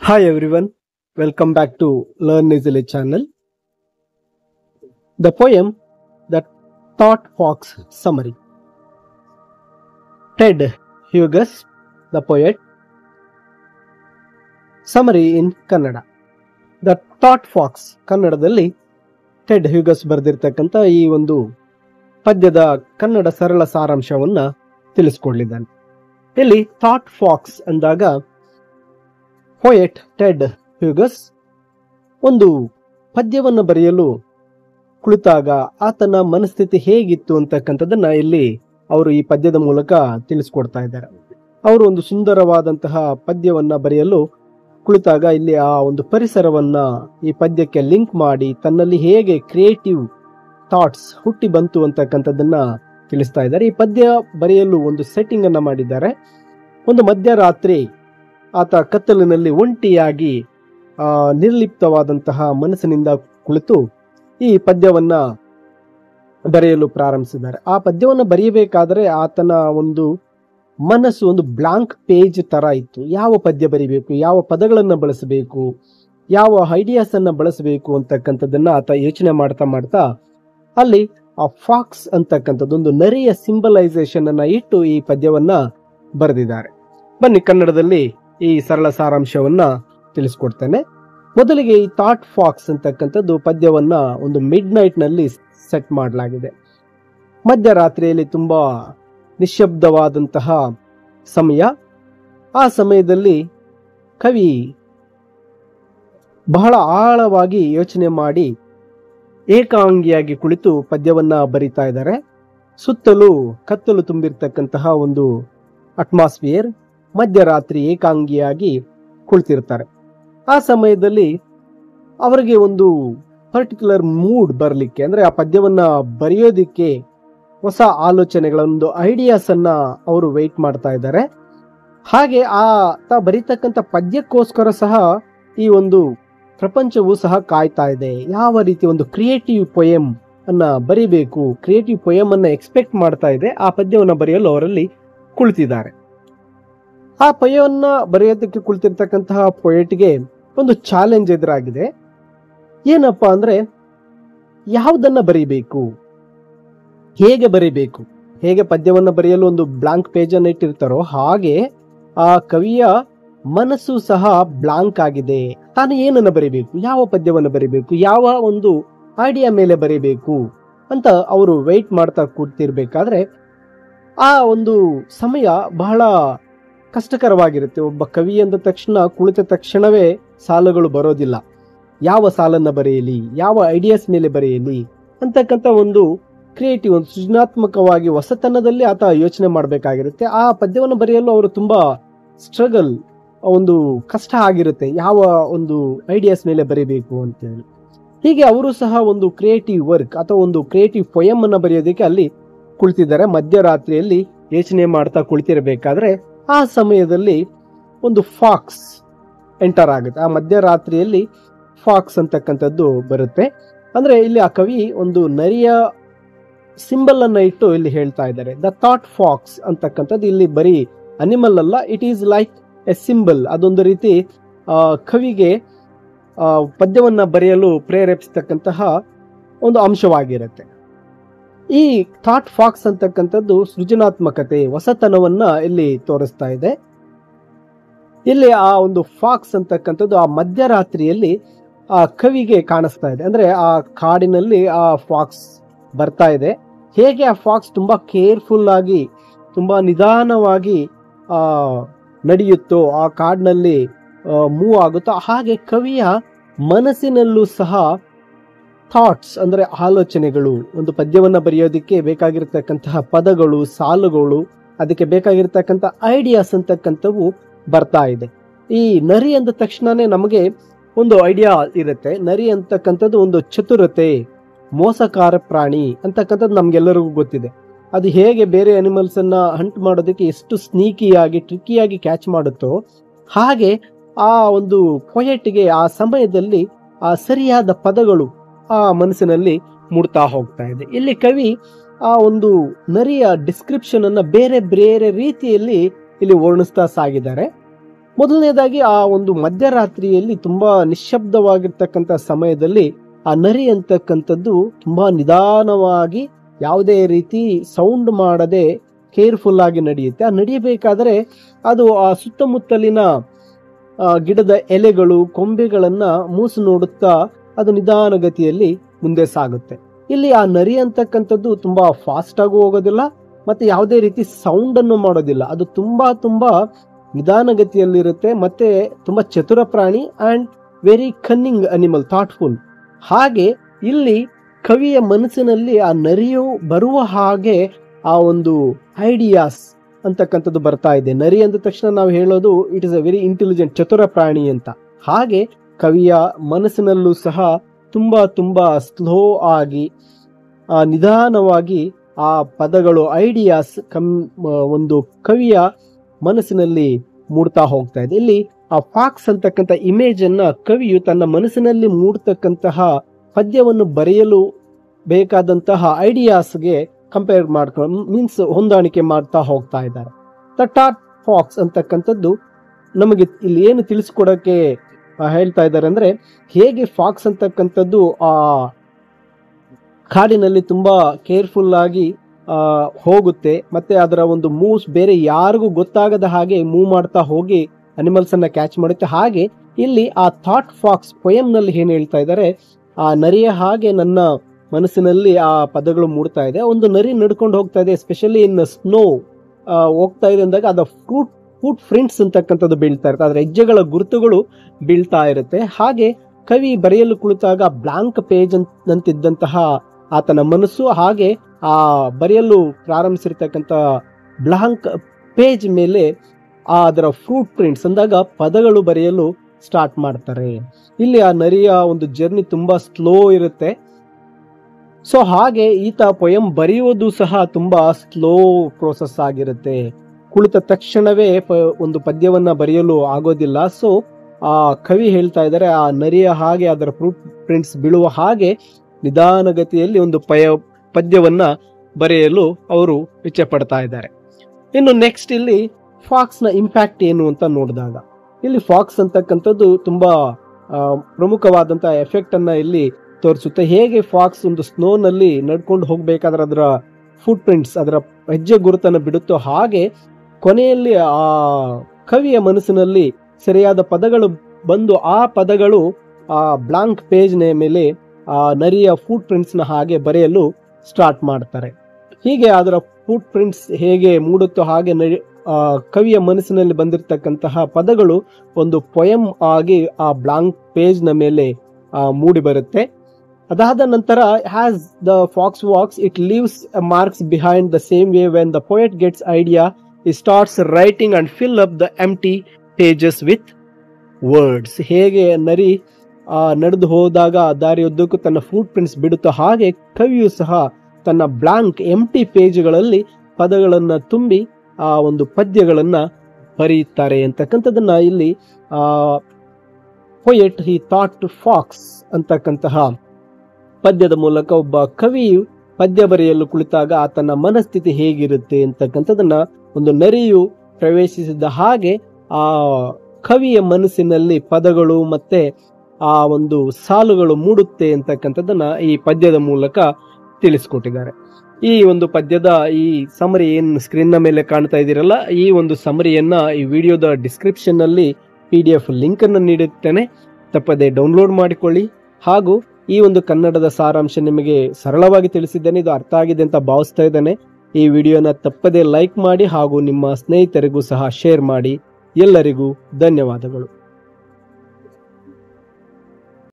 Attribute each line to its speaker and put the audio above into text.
Speaker 1: Hi everyone, welcome back to Learn Easily channel. The poem The Thought Fox Summary. Ted Hughes, the poet. Summary in Kannada the thought fox ಕನ್ನಡದಲ್ಲಿ Ted Hughes ಬರೆದಿರ್ತಕ್ಕಂಥ ಈ ಒಂದು ಪದ್ಯದ ಕನ್ನಡ ಸರಳ ಸಾರಾಂಶವನ್ನ ತಿಳಿಸ್ಕೊಡ್ಲಿದ್ದಾನೆ ಇಲ್ಲಿ ಥಾಟ್ ಫಾಕ್ಸ್ ಅಂದಾಗ ಪೊಯೆಟ್ ಟೆಡ್ ಹ್ಯೂಗಸ್ ಒಂದು ಪದ್ಯವನ್ನು ಬರೆಯಲು ಕುಳಿತಾಗ ಆತನ ಮನಸ್ಥಿತಿ ಹೇಗಿತ್ತು ಅಂತಕ್ಕಂಥದ್ದನ್ನ ಇಲ್ಲಿ ಅವರು ಈ ಪದ್ಯದ ಮೂಲಕ ತಿಳಿಸ್ಕೊಡ್ತಾ ಇದ್ದಾರೆ ಅವರು ಒಂದು ಸುಂದರವಾದಂತಹ ಪದ್ಯವನ್ನ ಬರೆಯಲು ಕುಳಿತಾಗ ಇಲ್ಲಿ ಆ ಒಂದು ಪರಿಸರವನ್ನ ಈ ಪದ್ಯಕ್ಕೆ ಲಿಂಕ್ ಮಾಡಿ ತನ್ನಲ್ಲಿ ಹೇಗೆ ಕ್ರಿಯೇಟಿವ್ ಥಾಟ್ಸ್ ಹುಟ್ಟಿ ಬಂತು ಅಂತಕ್ಕಂಥದ್ದನ್ನ ತಿಳಿಸ್ತಾ ಇದ್ದಾರೆ ಈ ಪದ್ಯ ಬರೆಯಲು ಒಂದು ಸೆಟ್ಟಿಂಗ್ ಅನ್ನ ಮಾಡಿದ್ದಾರೆ ಒಂದು ಮಧ್ಯರಾತ್ರಿ ಆತ ಕತ್ತಲಿನಲ್ಲಿ ಒಂಟಿಯಾಗಿ ಆ ನಿರ್ಲಿಪ್ತವಾದಂತಹ ಮನಸ್ಸಿನಿಂದ ಕುಳಿತು ಈ ಪದ್ಯವನ್ನ ಬರೆಯಲು ಪ್ರಾರಂಭಿಸಿದ್ದಾರೆ ಆ ಪದ್ಯವನ್ನು ಬರೆಯಬೇಕಾದರೆ ಆತನ ಒಂದು ಮನಸ್ಸು ಒಂದು ಬ್ಲಾಂಕ್ ಪೇಜ್ ತರ ಇತ್ತು ಯಾವ ಪದ್ಯ ಬರಿಬೇಕು ಯಾವ ಪದಗಳನ್ನ ಬಳಸಬೇಕು ಯಾವ ಐಡಿಯಾಸ್ ಅನ್ನ ಬಳಸಬೇಕು ಅಂತಕ್ಕಂಥದ್ದನ್ನ ಆತ ಯೋಚನೆ ಮಾಡ್ತಾ ಮಾಡ್ತಾ ಅಲ್ಲಿ ಆ ಫಾಕ್ಸ್ ಅಂತಕ್ಕಂಥದ್ದು ಒಂದು ನರಿಯ ಸಿಂಬಲೈಸೇಷನ್ ಅನ್ನ ಇಟ್ಟು ಈ ಪದ್ಯವನ್ನ ಬರೆದಿದ್ದಾರೆ ಬನ್ನಿ ಕನ್ನಡದಲ್ಲಿ ಈ ಸರಳ ಸಾರಾಂಶವನ್ನ ತಿಳಿಸ್ಕೊಡ್ತೇನೆ ಮೊದಲಿಗೆ ಈ ಥಾಟ್ ಫಾಕ್ಸ್ ಅಂತಕ್ಕಂಥದ್ದು ಪದ್ಯವನ್ನ ಒಂದು ಮಿಡ್ ನೈಟ್ ನಲ್ಲಿ ಸೆಟ್ ಮಾಡಲಾಗಿದೆ ಮಧ್ಯರಾತ್ರಿಯಲ್ಲಿ ತುಂಬಾ ನಿಶ್ಶಬ್ದವಾದಂತಹ ಸಮಯ ಆ ಸಮಯದಲ್ಲಿ ಕವಿ ಬಹಳ ಆಳವಾಗಿ ಯೋಚನೆ ಮಾಡಿ ಏಕಾಂಗಿಯಾಗಿ ಕುಳಿತು ಪದ್ಯವನ್ನ ಬರಿತಾ ಇದ್ದಾರೆ ಸುತ್ತಲೂ ಕತ್ತಲು ತುಂಬಿರ್ತಕ್ಕಂತಹ ಒಂದು ಅಟ್ಮಾಸ್ಫಿಯರ್ ಮಧ್ಯರಾತ್ರಿ ಏಕಾಂಗಿಯಾಗಿ ಕುಳಿತಿರ್ತಾರೆ ಆ ಸಮಯದಲ್ಲಿ ಅವರಿಗೆ ಒಂದು ಪರ್ಟಿಕ್ಯುಲರ್ ಮೂಡ್ ಬರಲಿಕ್ಕೆ ಅಂದ್ರೆ ಆ ಪದ್ಯವನ್ನ ಬರೆಯೋದಿಕ್ಕೆ ಹೊಸ ಆಲೋಚನೆಗಳ ಒಂದು ಐಡಿಯಾಸ್ ಅನ್ನ ಅವರು ವೆಯ್ಟ್ ಮಾಡ್ತಾ ಇದ್ದಾರೆ ಹಾಗೆ ಆ ತ ಬರೀತಕ್ಕಂಥ ಪದ್ಯಕ್ಕೋಸ್ಕರ ಸಹ ಈ ಒಂದು ಪ್ರಪಂಚವು ಸಹ ಕಾಯ್ತಾ ಇದೆ ಯಾವ ರೀತಿ ಒಂದು ಕ್ರಿಯೇಟಿವ್ ಪೊಯಮ್ ಅನ್ನ ಬರಿಬೇಕು ಕ್ರಿಯೇಟಿವ್ ಪೊಯಮ್ ಅನ್ನ ಎಕ್ಸ್ಪೆಕ್ಟ್ ಮಾಡ್ತಾ ಇದೆ ಆ ಪದ್ಯವನ್ನ ಬರೆಯಲು ಅವರಲ್ಲಿ ಕುಳಿತಿದ್ದಾರೆ ಆ ಪೊಯವನ್ನ ಬರೆಯೋದಕ್ಕೆ ಕುಳಿತಿರ್ತಕ್ಕಂತಹ ಪೊಯೆಟ್ಗೆ ಒಂದು ಚಾಲೆಂಜ್ ಎದುರಾಗಿದೆ ಏನಪ್ಪಾ ಅಂದ್ರೆ ಯಾವುದನ್ನ ಬರೀಬೇಕು ಹೇಗೆ ಬರೀಬೇಕು ಹೇಗೆ ಪದ್ಯವನ್ನ ಬರೆಯಲು ಒಂದು ಬ್ಲಾಂಕ್ ಪೇಜ್ ಅನ್ನ ಇಟ್ಟಿರ್ತಾರೋ ಹಾಗೆ ಆ ಕವಿಯ ಮನಸ್ಸು ಸಹ ಬ್ಲಾಂಕ್ ಆಗಿದೆ ತಾನು ಏನನ್ನ ಬರಿಬೇಕು ಯಾವ ಪದ್ಯವನ್ನ ಬರಿಬೇಕು ಯಾವ ಒಂದು ಐಡಿಯಾ ಮೇಲೆ ಬರಿಬೇಕು ಅಂತ ಅವರು ವೆಯ್ಟ್ ಮಾಡ್ತಾ ಕೂಡ್ತಿರ್ಬೇಕಾದ್ರೆ ಆ ಒಂದು ಸಮಯ ಬಹಳ ಕಷ್ಟಕರವಾಗಿರುತ್ತೆ ಒಬ್ಬ ಕವಿ ಅಂದ ತಕ್ಷಣ ಕುಳಿತ ತಕ್ಷಣವೇ ಸಾಲುಗಳು ಬರೋದಿಲ್ಲ ಯಾವ ಸಾಲನ್ನ ಬರೆಯಲಿ ಯಾವ ಐಡಿಯಾಸ್ ಮೇಲೆ ಬರೆಯಲಿ ಅಂತಕ್ಕಂಥ ಒಂದು ಕ್ರಿಯೇಟಿವ್ ಒಂದು ಸೃಜನಾತ್ಮಕವಾಗಿ ಹೊಸತನದಲ್ಲಿ ಆತ ಯೋಚನೆ ಮಾಡಬೇಕಾಗಿರುತ್ತೆ ಆ ಪದ್ಯವನ್ನು ಬರೆಯಲು ಅವರು ತುಂಬಾ ಸ್ಟ್ರಗಲ್ ಒಂದು ಕಷ್ಟ ಆಗಿರುತ್ತೆ ಯಾವ ಒಂದು ಐಡಿಯಾಸ್ ಮೇಲೆ ಬರೀಬೇಕು ಅಂತ ಹೇಳಿ ಹೀಗೆ ಅವರು ಸಹ ಒಂದು ಕ್ರಿಯೇಟಿವ್ ವರ್ಕ್ ಅಥವಾ ಒಂದು ಕ್ರಿಯೇಟಿವ್ ಪೊಯಮ್ ಅನ್ನ ಬರೆಯೋದಕ್ಕೆ ಅಲ್ಲಿ ಕುಳಿತಿದ್ದಾರೆ ಮಧ್ಯರಾತ್ರಿಯಲ್ಲಿ ಯೋಚನೆ ಮಾಡ್ತಾ ಕುಳಿತಿರಬೇಕಾದ್ರೆ ಆ ಸಮಯದಲ್ಲಿ ಒಂದು ಫಾಕ್ಸ್ ಎಂಟರ್ ಆಗುತ್ತೆ ಆ ಮಧ್ಯರಾತ್ರಿಯಲ್ಲಿ ಫಾಕ್ಸ್ ಅಂತಕ್ಕಂಥದ್ದು ಬರುತ್ತೆ ಅಂದ್ರೆ ಇಲ್ಲಿ ಆ ಕವಿ ಒಂದು ನರಿಯ ಸಿಂಬಲ್ ಅನ್ನ ಇಟ್ಟು ಇಲ್ಲಿ ಹೇಳ್ತಾ ಇದ್ದಾರೆ ದ ಥಾಟ್ ಫಾಕ್ಸ್ ಅಂತಕ್ಕಂಥದ್ದು ಇಲ್ಲಿ ಬರೀ ಅನಿಮಲ್ ಅಲ್ಲ it is like a symbol ಅದೊಂದು ರೀತಿ ಆ, ಕವಿಗೆ ಆ, ಪದ್ಯವನ್ನ ಬರೆಯಲು ಪ್ರೇರೇಪಿಸ್ತಕ್ಕಂತಹ ಒಂದು ಅಂಶವಾಗಿರುತ್ತೆ ಈ ಥಾಟ್ ಫಾಕ್ಸ್ ಅಂತಕ್ಕಂಥದ್ದು ಸೃಜನಾತ್ಮಕತೆ ಹೊಸತನವನ್ನ ಇಲ್ಲಿ ತೋರಿಸ್ತಾ ಇದೆ ಇಲ್ಲಿ ಆ ಒಂದು ಫಾಕ್ಸ್ ಅಂತಕ್ಕಂಥದ್ದು ಆ ಮಧ್ಯರಾತ್ರಿಯಲ್ಲಿ ಆ ಕವಿಗೆ ಕಾಣಿಸ್ತಾ ಇದೆ ಅಂದ್ರೆ ಆ ಕಾಡಿನಲ್ಲಿ ಆ ಫಾಕ್ಸ್ ಬರ್ತಾ ಇದೆ ಹೇಗೆ ಆ ಫಾಕ್ಸ್ ತುಂಬಾ ಕೇರ್ಫುಲ್ ಆಗಿ ತುಂಬಾ ನಿಧಾನವಾಗಿ ಆ ನಡೆಯುತ್ತೋ ಆ ಕಾಡಿನಲ್ಲಿ ಮೂವ್ ಆಗುತ್ತೋ ಹಾಗೆ ಕವಿಯ ಮನಸ್ಸಿನಲ್ಲೂ ಸಹ ಥಾಟ್ಸ್ ಅಂದ್ರೆ ಆಲೋಚನೆಗಳು ಒಂದು ಪದ್ಯವನ್ನ ಬರೆಯೋದಕ್ಕೆ ಬೇಕಾಗಿರ್ತಕ್ಕಂತಹ ಪದಗಳು ಸಾಲುಗಳು ಅದಕ್ಕೆ ಬೇಕಾಗಿರ್ತಕ್ಕಂಥ ಐಡಿಯಾಸ್ ಅಂತಕ್ಕಂಥವು ಬರ್ತಾ ಇದೆ ಈ ನರಿ ಅಂದ ತಕ್ಷಣನೇ ನಮಗೆ ಒಂದು ಐಡಿಯಾ ಇರುತ್ತೆ ನರಿ ಅಂತಕ್ಕಂಥದ್ದು ಒಂದು ಚತುರತೆ ಮೋಸಕಾರ ಪ್ರಾಣಿ ಅಂತಕ್ಕಂಥದ್ದು ನಮ್ಗೆಲ್ಲರಿಗೂ ಗೊತ್ತಿದೆ ಅದು ಹೇಗೆ ಬೇರೆ ಅನಿಮಲ್ಸ್ ಅನ್ನ ಹಂಟ್ ಮಾಡೋದಕ್ಕೆ ಎಷ್ಟು ಸ್ನೀಕಿಯಾಗಿ ಟ್ರಿಕ್ಕಿಯಾಗಿ ಕ್ಯಾಚ್ ಮಾಡುತ್ತೋ ಹಾಗೆ ಆ ಒಂದು ಪೊಯೆಟ್ಗೆ ಆ ಸಮಯದಲ್ಲಿ ಆ ಸರಿಯಾದ ಪದಗಳು ಆ ಮನಸ್ಸಿನಲ್ಲಿ ಮೂಡ್ತಾ ಹೋಗ್ತಾ ಇದೆ ಇಲ್ಲಿ ಕವಿ ಆ ಒಂದು ನರಿಯ ಡಿಸ್ಕ್ರಿಪ್ಷನ್ ಅನ್ನ ಬೇರೆ ಬೇರೆ ರೀತಿಯಲ್ಲಿ ಇಲ್ಲಿ ವರ್ಣಿಸ್ತಾ ಸಾಗಿದ್ದಾರೆ ಮೊದಲನೇದಾಗಿ ಆ ಒಂದು ಮಧ್ಯರಾತ್ರಿಯಲ್ಲಿ ತುಂಬಾ ನಿಶ್ಶಬ್ದವಾಗಿರ್ತಕ್ಕಂಥ ಸಮಯದಲ್ಲಿ ಆ ನರಿ ಅಂತಕ್ಕಂಥದ್ದು ತುಂಬಾ ನಿಧಾನವಾಗಿ ಯಾವುದೇ ರೀತಿ ಸೌಂಡ್ ಮಾಡದೆ ಕೇರ್ಫುಲ್ ಆಗಿ ನಡೆಯುತ್ತೆ ಆ ನಡೆಯಬೇಕಾದರೆ ಅದು ಆ ಸುತ್ತಮುತ್ತಲಿನ ಆ, ಗಿಡದ ಎಲೆಗಳು ಕೊಂಬೆಗಳನ್ನ ಮೂಸು ನೋಡುತ್ತಾ ಅದು ನಿಧಾನಗತಿಯಲ್ಲಿ ಮುಂದೆ ಸಾಗುತ್ತೆ ಇಲ್ಲಿ ಆ ನರಿ ಅಂತಕ್ಕಂಥದ್ದು ತುಂಬಾ ಫಾಸ್ಟ್ ಆಗೂ ಹೋಗೋದಿಲ್ಲ ಮತ್ತೆ ಯಾವುದೇ ರೀತಿ ಸೌಂಡ್ ಅನ್ನು ಮಾಡೋದಿಲ್ಲ ಅದು ತುಂಬಾ ತುಂಬಾ ನಿಧಾನಗತಿಯಲ್ಲಿರುತ್ತೆ ಮತ್ತೆ ತುಂಬಾ ಚತುರ ಪ್ರಾಣಿ and very cunning animal thoughtful ಹಾಗೆ ಇಲ್ಲಿ ಕವಿಯ ಮನಸ್ಸಿನಲ್ಲಿ ಆ ನರಿಯು ಬರುವ ಹಾಗೆ ಆ ಒಂದು ಐಡಿಯಾಸ್ ಅಂತಕ್ಕಂಥದ್ದು ಬರ್ತಾ ಇದೆ ನರಿ ಅಂದ ತಕ್ಷಣ ನಾವು ಹೇಳೋದು it is a very intelligent ಚತುರ ಪ್ರಾಣಿ ಅಂತ ಹಾಗೆ ಕವಿಯ ಮನಸ್ಸಿನಲ್ಲೂ ಸಹ ತುಂಬಾ ತುಂಬಾ ಸ್ಲೋ ಆಗಿ ಆ, ನಿಧಾನವಾಗಿ ಆ ಪದಗಳು ಐಡಿಯಾಸ್ ಕಮ್ ಆ, ಒಂದು ಕವಿಯ ಮನಸ್ಸಿನಲ್ಲಿ ಮೂಡ್ತಾ ಹೋಗ್ತಾ ಇದೆ ಇಲ್ಲಿ ಆ ಫಾಕ್ಸ್ ಅಂತಕ್ಕಂಥ ಇಮೇಜ್ ಅನ್ನ ಕವಿಯು ತನ್ನ ಮನಸ್ಸಿನಲ್ಲಿ ಮೂಡ್ತಕ್ಕಂತಹ ಪದ್ಯವನ್ನು ಬರೆಯಲು ಬೇಕಾದಂತಹ ಐಡಿಯಾಸ್ಗೆ ಕಂಪೇರ್ ಮಾಡ್ಕೊಂಡು ಮೀನ್ಸ್ ಹೊಂದಾಣಿಕೆ ಮಾಡ್ತಾ ಹೋಗ್ತಾ ಇದ್ದಾರೆ ದ ಟಾಟ್ ಫಾಕ್ಸ್ ಅಂತಕ್ಕಂಥದ್ದು ನಮಗೆ ಇಲ್ಲಿ ಏನು ತಿಳಿಸ್ಕೊಡಕ್ಕೆ ಆ, ಹೇಳ್ತಾ ಇದ್ದಾರೆ ಅಂದ್ರೆ ಹೇಗೆ ಫಾಕ್ಸ್ ಅಂತಕ್ಕಂಥದ್ದು ಆ ಕಾಡಿನಲ್ಲಿ ತುಂಬಾ ಕೇರ್ಫುಲ್ ಆಗಿ ಆ, ಹೋಗುತ್ತೆ ಮತ್ತೆ ಅದರ ಒಂದು ಮೂವ್ಸ್ ಬೇರೆ ಯಾರಿಗೂ ಗೊತ್ತಾಗದ ಹಾಗೆ ಮೂವ್ ಮಾಡ್ತಾ ಹೋಗಿ ಅನಿಮಲ್ಸ್ ಅನ್ನ ಕ್ಯಾಚ್ ಮಾಡುತ್ತೆ ಹಾಗೆ ಇಲ್ಲಿ ಆ ಥಾಟ್ ಫಾಕ್ಸ್ ಪೊಯಮ್ ನಲ್ಲಿ ಏನ್ ಹೇಳ್ತಾ ಇದ್ದಾರೆ ಆ ನರಿಯ ಹಾಗೆ ನನ್ನ ಮನಸ್ಸಿನಲ್ಲಿ ಆ ಪದಗಳು ಮೂಡ್ತಾ ಇದೆ ಒಂದು ನರಿ ನಡ್ಕೊಂಡು ಹೋಗ್ತಾ ಇದೆ ಎಸ್ಪೆಷಲಿ ಇನ್ ಸ್ನೋ ಹೋಗ್ತಾ ಇದೆ ಅಂದಾಗ ಅದ ಫ್ರೂಟ್ ಫುಟ್ ಪ್ರಿಂಟ್ಸ್ ಅಂತಕ್ಕಂಥದ್ದು ಬೀಳ್ತಾ ಇರುತ್ತೆ ಅದರ ಹೆಜ್ಜೆಗಳ ಗುರುತುಗಳು ಬೀಳ್ತಾ ಇರುತ್ತೆ ಹಾಗೆ ಕವಿ ಬರೆಯಲು ಕುಳಿತಾಗ ಬ್ಲಾಂಕ್ ಪೇಜ್ ಅಂತಿದ್ದಂತಹ ಆತನ ಮನಸ್ಸು ಹಾಗೆ ಆ ಬರೆಯಲು ಪ್ರಾರಂಭಿಸಿರ್ತಕ್ಕಂಥ ಬ್ಲಾಂಕ್ ಪೇಜ್ ಮೇಲೆ ಆ ಅದರ ಫ್ರೂಟ್ ಪ್ರಿಂಟ್ಸ್ ಅಂದಾಗ ಪದಗಳು ಬರೆಯಲು ಸ್ಟಾರ್ಟ್ ಮಾಡ್ತಾರೆ ಇಲ್ಲಿ ಆ ನರಿಯ ಒಂದು ಜರ್ನಿ ತುಂಬಾ ಸ್ಲೋ ಇರುತ್ತೆ ಸೊ ಹಾಗೆ ಈತ ಪೊಯಂ ಬರೆಯುವುದು ಸಹ ತುಂಬಾ ಸ್ಲೋ ಪ್ರೋಸೆಸ್ ಆಗಿರುತ್ತೆ ಕುಳಿತ ತಕ್ಷಣವೇ ಪ- ಒಂದು ಪದ್ಯವನ್ನ ಬರೆಯಲು ಆಗೋದಿಲ್ಲ ಸೊ ಆ ಕವಿ ಹೇಳ್ತಾ ಇದ್ದಾರೆ ಆ ನರಿಯ ಹಾಗೆ ಅದರ ಫ್ರೂಟ್ ಪ್ರಿಂಟ್ಸ್ ಬೀಳುವ ಹಾಗೆ ನಿಧಾನಗತಿಯಲ್ಲಿ ಒಂದು ಪಯ ಪದ್ಯವನ್ನ ಬರೆಯಲು ಅವರು ಇಚ್ಛೆ ಪಡ್ತಾ ಇದ್ದಾರೆ ಇನ್ನು ನೆಕ್ಸ್ಟ್ ಇಲ್ಲಿ ಫಾಕ್ಸ್ ನ ಇಂಪ್ಯಾಕ್ಟ್ ಏನು ಅಂತ ನೋಡಿದಾಗ ಇಲ್ಲಿ ಫಾಕ್ಸ್ ಅಂತಕ್ಕಂಥದ್ದು ತುಂಬಾ ಆ, ಪ್ರಮುಖವಾದಂತಹ ಎಫೆಕ್ಟ್ ಅನ್ನ ಇಲ್ಲಿ ತೋರಿಸುತ್ತೆ ಹೇಗೆ ಫಾಕ್ಸ್ ಒಂದು ಸ್ನೋ ನಲ್ಲಿ ನಡ್ಕೊಂಡು ಹೋಗ್ಬೇಕಾದ್ರೆ ಅದರ ಫುಟ್ ಪ್ರಿಂಟ್ಸ್ ಅದರ ಹೆಜ್ಜೆ ಗುರುತನ್ನು ಬಿಡುತ್ತೋ ಹಾಗೆ ಕೊನೆಯಲ್ಲಿ ಆ ಕವಿಯ ಮನಸ್ಸಿನಲ್ಲಿ ಸರಿಯಾದ ಪದಗಳು ಬಂದು ಆ ಪದಗಳು ಆ ಬ್ಲಾಂಕ್ ಪೇಜ್ ನ ಮೇಲೆ ಆ ನರಿಯ ಫುಟ್ ಪ್ರಿಂಟ್ಸ್ ನ ಹಾಗೆ ಬರೆಯಲು ಸ್ಟಾರ್ಟ್ ಮಾಡ್ತಾರೆ ಹೀಗೆ ಅದರ ಫುಟ್ ಪ್ರಿಂಟ್ಸ್ ಹೇಗೆ ಮೂಡುತ್ತೋ ಹಾಗೆ ನರಿ ಆ ಕವಿಯ ಮನಸ್ಸಿನಲ್ಲಿ ಬಂದಿರತಕ್ಕಂತಹ ಪದಗಳು ಒಂದು ಪೊಯಂ ಆಗಿ ಆ ಬ್ಲಾಂಕ್ ಪೇಜ್ ನ ಮೇಲೆ ಆ, ಮೂಡಿ ಬರುತ್ತೆ ಅದಾದ ನಂತರ has the fox walks it leaves marks behind the same way when the poet gets idea ಈ starts writing and fill up the empty pages with words ಹೇಗೆ ನರಿ ಆ, ನಡೆದು ಹೋದಾಗ ದಾರಿಯುದ್ದಕ್ಕೂ ತನ್ನ ಫುಟ್ ಪ್ರಿಂಟ್ಸ್ ಬಿಡುತ್ತೋ ಹಾಗೆ ಕವಿಯು ಸಹ ತನ್ನ ಬ್ಲಾಂಕ್ ಎಂಟಿ ಪೇಜ್ಗಳಲ್ಲಿ ಪದಗಳನ್ನ ತುಂಬಿ ಆ ಒಂದು ಪದ್ಯಗಳನ್ನ ಬರೆಯುತ್ತಾರೆ ಅಂತಕ್ಕಂಥದ್ದನ್ನ ಇಲ್ಲಿ ಆ ಪೊಯೆಟ್ ಹಿ ಥಾಟ್ ಫಾಕ್ಸ್ ಅಂತಕ್ಕಂತಹ ಪದ್ಯದ ಮೂಲಕ ಒಬ್ಬ ಕವಿಯು ಪದ್ಯ ಬರೆಯಲು ಕುಳಿತಾಗ ಆತನ ಮನಸ್ಥಿತಿ ಹೇಗಿರುತ್ತೆ ಅಂತಕ್ಕಂಥದ್ದನ್ನ ಒಂದು ನರಿಯು ಪ್ರವೇಶಿಸಿದ ಹಾಗೆ ಆ ಕವಿಯ ಮನಸ್ಸಿನಲ್ಲಿ ಪದಗಳು ಮತ್ತೆ ಆ ಒಂದು ಸಾಲುಗಳು ಮೂಡುತ್ತೆ ಅಂತಕ್ಕಂಥದ್ದನ್ನ ಈ ಪದ್ಯದ ಮೂಲಕ ತಿಳಿಸ್ಕೊಟ್ಟಿದ್ದಾರೆ ಈ ಒಂದು ಪದ್ಯದ ಈ ಸಮರಿ ಏನ್ ಸ್ಕ್ರೀನ್ ನ ಮೇಲೆ ಕಾಣ್ತಾ ಇದ್ದೀರಲ್ಲ ಈ ಒಂದು ಸಮರಿಯನ್ನ ಈ ವಿಡಿಯೋದ ಡಿಸ್ಕ್ರಿಪ್ಷನ್ ನಲ್ಲಿ ಪಿ ಡಿ ಎಫ್ ಲಿಂಕ್ ಅನ್ನು ನೀಡುತ್ತೇನೆ ತಪ್ಪದೆ ಡೌನ್ಲೋಡ್ ಮಾಡಿಕೊಳ್ಳಿ ಹಾಗೂ ಈ ಒಂದು ಕನ್ನಡದ ಸಾರಾಂಶ ನಿಮಗೆ ಸರಳವಾಗಿ ತಿಳಿಸಿದ್ದೇನೆ ಇದು ಅರ್ಥ ಆಗಿದೆ ಅಂತ ಭಾವಿಸ್ತಾ ಇದ್ದೇನೆ ಈ ವಿಡಿಯೋನ ತಪ್ಪದೆ ಲೈಕ್ ಮಾಡಿ ಹಾಗೂ ನಿಮ್ಮ ಸ್ನೇಹಿತರಿಗೂ ಸಹ ಶೇರ್ ಮಾಡಿ ಎಲ್ಲರಿಗೂ ಧನ್ಯವಾದಗಳು